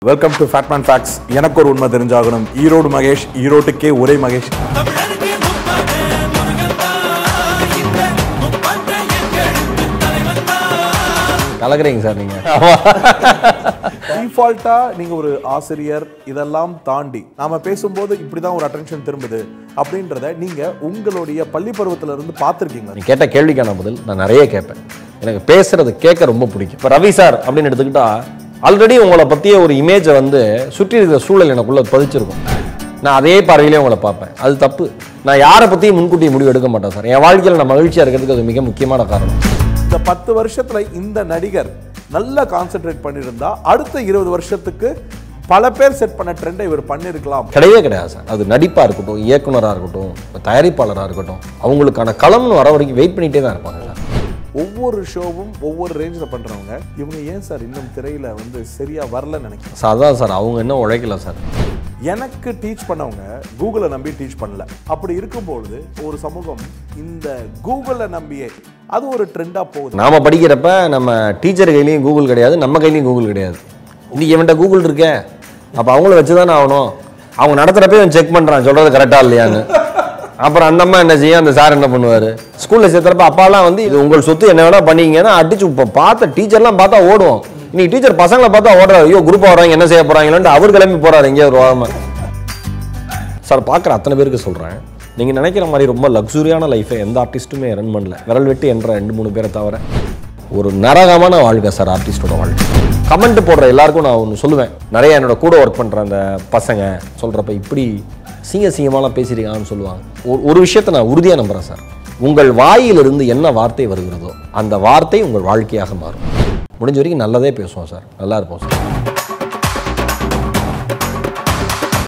welcome to fatman facts எனக்கு ஒரு உண்மை தெரிஞ்சாகணும் ஈரோடு மகேஷ் ஈரோட்டுக்கே ஒரே மகேஷ் தமிழருக்கு முப்பாடு மகன்தான் இந்த முப்பாட்டை எங்களுக்கு தலைவன் தான் கலக்குறீங்க சார் நீங்க டிஃபால்ட்டா நீங்க ஒரு ஆசிரியர் இதெல்லாம் தாண்டி நாம பேசும்போது இப்படிதான் ஒரு அட்டென்ஷன் திரும்புது அப்படின்றத நீங்க உங்களுடைய பள்ளி பருவத்துல இருந்து பார்த்திருக்கீங்களா நீ கேட்ட கேள்விக்கான பதில் நான் நிறைய கேட்பேன் எனக்கு பேசுறது கேட்க ரொம்ப பிடிக்கும் இப்போ ரவி சார் அப்படின்னு எடுத்துக்கிட்டா ஆல்ரெடி உங்களை பற்றிய ஒரு இமேஜை வந்து சுற்றி இருக்கிற சூழல் எனக்குள்ள பதிச்சிருக்கும் நான் அதே பார்வையிலே உங்களை பார்ப்பேன் அது தப்பு நான் யாரை பற்றியும் முன்கூட்டி முடிவு எடுக்க மாட்டேன் சார் என் வாழ்க்கையில் நான் மகிழ்ச்சியாக இருக்கிறதுக்கு அது மிக முக்கியமான காரணம் இந்த பத்து வருஷத்துல இந்த நடிகர் நல்லா கான்சென்ட்ரேட் பண்ணியிருந்தா அடுத்த இருபது வருஷத்துக்கு பல பேர் செட் பண்ண ட்ரெண்டை இவர் பண்ணிருக்கலாம் கிடையவே கிடையாது சார் அது நடிப்பாக இருக்கட்டும் இயக்குனராக இருக்கட்டும் தயாரிப்பாளராக இருக்கட்டும் அவங்களுக்கான களம்னு வர வரைக்கும் வெயிட் பண்ணிகிட்டே தான் இருப்பாங்க சார் ஒவ்வொரு ஷோவும் ஒவ்வொரு ரேஞ்சில் பண்றவங்க இவங்க ஏன் சார் இன்னும் திரையில வந்து சரியா வரலன்னு நினைக்கிறேன் சார் அதான் சார் அவங்க இன்னும் உழைக்கல சார் எனக்கு டீச் பண்ணவங்க கூகுளை நம்பி டீச் பண்ணல அப்படி இருக்கும்பொழுது ஒரு சமூகம் இந்த கூகுளை நம்பியே அது ஒரு ட்ரெண்டா போகுது நாம படிக்கிறப்ப நம்ம டீச்சர் கையிலையும் கூகுள் கிடையாது நம்ம கையிலையும் கூகுள் கிடையாது இன்னைக்கு இவன்ட்ட கூகுள் இருக்கே அப்போ அவங்கள வச்சு தானே ஆகணும் அவங்க நடத்துகிறப்ப இவன் செக் பண்ணுறான் சொல்கிறது கரெக்டாக இல்லையான்னு அப்புறம் அந்த அம்மா என்ன செய்யும் அந்த சார் என்ன பண்ணுவார் ஸ்கூலில் சேர்த்துறப்ப அப்பாலாம் வந்து இது உங்கள் சொத்து என்ன வேணா பண்ணீங்கன்னா அடிச்சு இப்போ பார்த்த டீச்சர்லாம் பார்த்தா ஓடுவோம் இன்னைக்கு டீச்சர் பசங்களை பார்த்தா ஓடுறாரு ஐயோ குரூப்பாக வராங்க என்ன செய்ய போகிறாங்களோன்ட்டு அவர் கிளம்பி போகிறாரு எங்கேயோ ஒரு வாரமாக சார் பார்க்குற அத்தனை பேருக்கு சொல்கிறேன் நீங்கள் நினைக்கிற மாதிரி ரொம்ப லக்ஸுரியான லைஃபை எந்த ஆர்டிஸ்ட்டுமே ரன் பண்ணல விரல் வெட்டி என்ற ரெண்டு மூணு பேரை தவிர ஒரு நரகமான வாழ்க்கை சார் ஆர்டிஸ்டோட வாழ்க்கை கமெண்ட் போடுற எல்லாருக்கும் நான் ஒன்று சொல்லுவேன் நிறைய என்னோட கூட ஒர்க் பண்ணுற அந்த பசங்க சொல்கிறப்ப இப்படி சிங்க சிங்கமாலாம் பேசியிருக்காங்கன்னு சொல்லுவாங்க ஒரு ஒரு விஷயத்தை நான் உறுதியாக நம்புகிறேன் சார் உங்கள் வாயிலிருந்து என்ன வார்த்தை வருகிறதோ அந்த வார்த்தை உங்கள் வாழ்க்கையாக மாறும் முடிஞ்ச வரைக்கும் நல்லதே பேசுவோம் சார் நல்லா இருப்போம் சார்